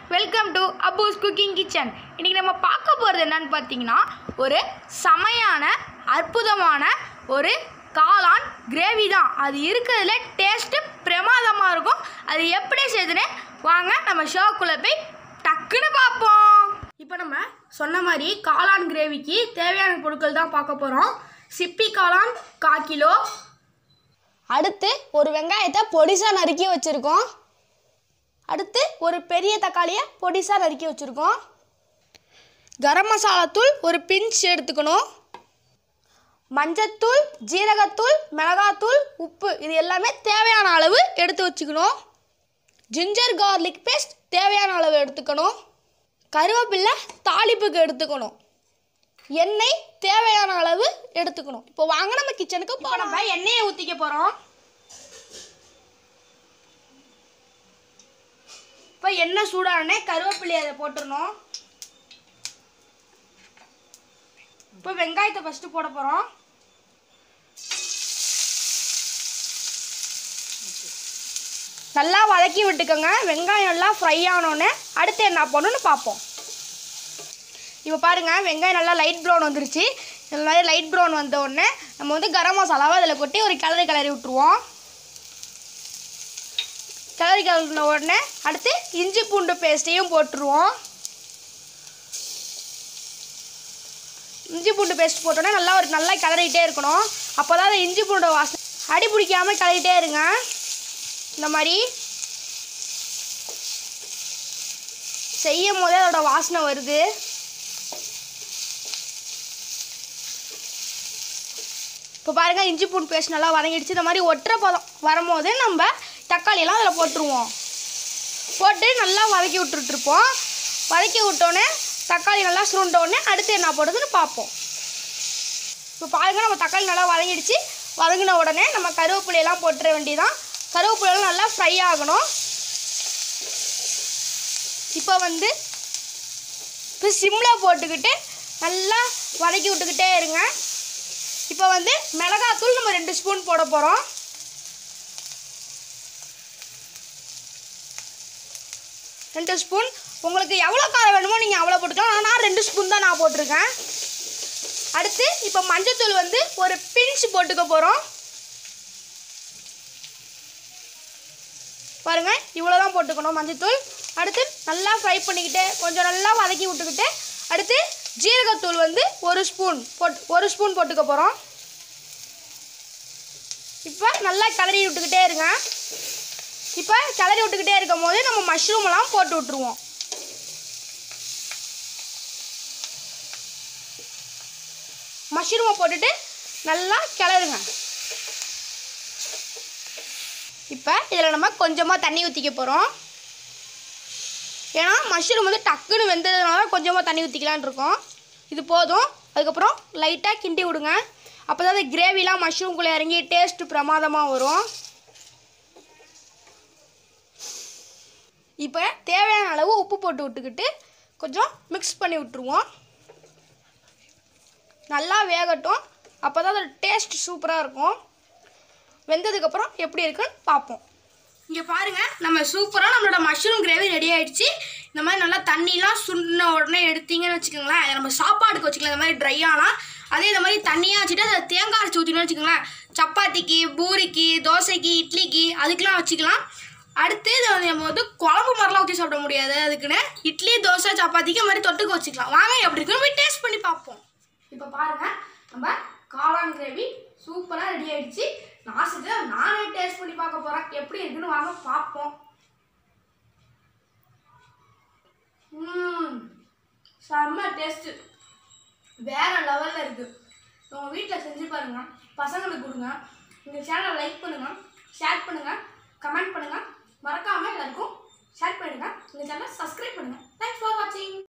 welcome to Abu's cooking kitchen இன்றைக்கி நம்ம பார்க்க போகிறது என்னன்னு பார்த்தீங்கன்னா ஒரு செமையான அற்புதமான ஒரு காளான் கிரேவி தான் அது இருக்கிறதுல டேஸ்ட்டு பிரமாதமாக இருக்கும் அது எப்படி செய்யுதுன்னு வாங்க நம்ம ஷோக்குள்ளே போய் டக்குன்னு பார்ப்போம் இப்போ நம்ம சொன்ன மாதிரி காளான் கிரேவிக்கு தேவையான பொருட்கள் தான் பார்க்க போகிறோம் சிப்பி காளான் கால் கிலோ அடுத்து ஒரு வெங்காயத்தை பொடிசாக நறுக்கி வச்சுருக்கோம் அடுத்து ஒரு பெரிய தக்காளியை பொடிசாக நறுக்கி வச்சுருக்கோம் கரம் மசாலா தூள் ஒரு பிஞ்ச் எடுத்துக்கணும் மஞ்சத்தூள் ஜீரகத்தூள் மிளகாத்தூள் உப்பு இது எல்லாமே தேவையான அளவு எடுத்து வச்சுக்கணும் ஜிஞ்சர் கார்லிக் பேஸ்ட் தேவையான அளவு எடுத்துக்கணும் கருவேப்பிலை தாளிப்புக்கு எடுத்துக்கணும் எண்ணெய் தேவையான அளவு எடுத்துக்கணும் இப்போ வாங்க நம்ம கிச்சனுக்கு இப்போ போகலாம் நம்ம எண்ணெயை ஊற்றிக்க போகிறோம் இப்போ எண்ணெய் சூடானே கருவேப்பிலையை அதை போட்டுடணும் இப்போ வெங்காயத்தை ஃபஸ்ட்டு போட போகிறோம் நல்லா வதக்கி விட்டுக்கோங்க வெங்காயம் நல்லா ஃப்ரை ஆனோடனே அடுத்து என்ன பண்ணணும்னு பார்ப்போம் இப்போ பாருங்கள் வெங்காயம் நல்லா லைட் ப்ரௌன் வந்துருச்சு இந்த மாதிரி லைட் ப்ரௌன் வந்த உடனே நம்ம வந்து கரம் மசாலாவை அதில் கொட்டி ஒரு கிளறி கிளறி விட்டுருவோம் கிளறி கிளறின உடனே அடுத்து இஞ்சி பூண்டு பேஸ்ட்டையும் போட்டுருவோம் இஞ்சி பூண்டு பேஸ்ட் போட்டோன்னே நல்லா ஒரு நல்லா கிளறிட்டே இருக்கணும் அப்போ தான் அந்த இஞ்சி பூண்டு வாசனை அடி பிடிக்காமல் கிளறிட்டே இருங்க இந்த மாதிரி செய்யும் போதே அதோட வாசனை வருது இப்போ பாருங்கள் இஞ்சி பூண்டு பேஸ்ட் நல்லா வதங்கிடுச்சு இந்த மாதிரி ஒற்றை பதம் வரும்போது நம்ம தக்காளியெல்லாம் அதில் போட்டுருவோம் போட்டு நல்லா வதக்கி விட்டுட்ருப்போம் வதக்கி விட்டோன்னே தக்காளி நல்லா சுருண்டோடனே அடுத்து என்ன போடுறதுன்னு பார்ப்போம் இப்போ பாருங்கள் நம்ம தக்காளி நல்லா வதங்கிடுச்சு வதங்கின உடனே நம்ம கருவேப்பிலையெல்லாம் போட்டுற வேண்டியதான் கருவேப்பிலையெல்லாம் நல்லா ஃப்ரை ஆகணும் இப்போ வந்து இப்போ சிம்மில் போட்டுக்கிட்டு நல்லா வதக்கி விட்டுக்கிட்டே இருங்க இப்போ வந்து மிளகாத்தூள் நம்ம ரெண்டு ஸ்பூன் போட போகிறோம் ரெண்டு ஸ்பூன் உங்களுக்கு எவ்வளோ காரம் வேணுமோ நீங்கள் அவ்வளோ போட்டுக்கலாம் ஆனால் நான் ரெண்டு ஸ்பூன் தான் நான் போட்டிருக்கேன் அடுத்து இப்போ மஞ்சத்தூள் வந்து ஒரு பிஞ்ச் போட்டுக்க போகிறோம் பாருங்க இவ்வளோ தான் போட்டுக்கணும் மஞ்சத்தூள் அடுத்து நல்லா ஃப்ரை பண்ணிக்கிட்டு கொஞ்சம் நல்லா வதக்கி விட்டுக்கிட்டு அடுத்து ஜீரகத்தூள் வந்து ஒரு ஸ்பூன் போட் ஒரு ஸ்பூன் போட்டுக்க போகிறோம் இப்போ நல்லா கிளறி விட்டுக்கிட்டே இருங்க இப்போ கிளறி விட்டுக்கிட்டே இருக்கும் போது நம்ம மஷ்ரூம் எல்லாம் போட்டு விட்ருவோம் மஷ்ரூமை போட்டுட்டு நல்லா கிளறுங்க இப்போ இதில் நம்ம கொஞ்சமாக தண்ணி ஊற்றிக்க போகிறோம் ஏன்னா மஷ்ரூம் வந்து டக்குன்னு வெந்ததுனால கொஞ்சமாக தண்ணி ஊற்றிக்கலான் இருக்கோம் இது போதும் அதுக்கப்புறம் லைட்டாக கிண்டி விடுங்க அப்போ தான் அந்த கிரேவிலாம் மஷ்ரூம்குள்ளே இறங்கி டேஸ்ட்டு பிரமாதமாக வரும் இப்போ தேவையான அளவு உப்பு போட்டு விட்டுக்கிட்டு கொஞ்சம் மிக்ஸ் பண்ணி விட்டுருவோம் நல்லா வேகட்டும் அப்போ தான் அதோட டேஸ்ட் சூப்பராக இருக்கும் வெந்ததுக்கப்புறம் எப்படி இருக்குன்னு பார்ப்போம் இங்கே பாருங்கள் நம்ம சூப்பராக நம்மளோட மஷ்ரூம் கிரேவி ரெடி ஆயிடுச்சு இந்த மாதிரி நல்லா தண்ணிலாம் சுண்டின உடனே எடுத்தீங்கன்னு வச்சுக்கோங்களேன் அதை நம்ம சாப்பாடுக்கு வச்சுக்கலாம் இந்த மாதிரி ட்ரை ஆனால் அதே இந்த மாதிரி தண்ணியாக வச்சுட்டு அதை தேங்காய் அரைச்சி ஊற்றினு வச்சுக்கோங்களேன் சப்பாத்திக்கு பூரிக்கு தோசைக்கு இட்லிக்கு அதுக்கெலாம் வச்சுக்கலாம் அடுத்து இதை வந்து நம்ம வந்து குழம்பு மாதிரிலாம் ஊற்றி சாப்பிட முடியாது அதுக்குன்னு இட்லி தோசை சப்பாத்திக்கு இந்த மாதிரி தொட்டுக்கு வச்சுக்கலாம் வாங்க எப்படி இருக்குன்னு போய் டேஸ்ட் பண்ணி பார்ப்போம் இப்போ பாருங்க நம்ம காளான் கிரேவி சூப்பராக ரெடி ஆயிடுச்சு நான் செஞ்சு நானே டேஸ்ட் பண்ணி பார்க்க போகிறேன் எப்படி இருக்குன்னு வாங்க பார்ப்போம் ம் செம்ம டேஸ்ட்டு வேற லெவலில் இருக்குது உங்கள் வீட்டில் செஞ்சு பாருங்க பசங்களுக்கு கொடுங்க இந்த சேனலை லைக் பண்ணுங்கள் ஷேர் பண்ணுங்கள் கமெண்ட் பண்ணுங்கள் மறக்காமல் எல்லாருக்கும் ஷேர் பண்ணுங்கள் இந்த சேனலை சப்ஸ்கிரைப் பண்ணுங்கள் தேங்க்ஸ் ஃபார் வாட்சிங்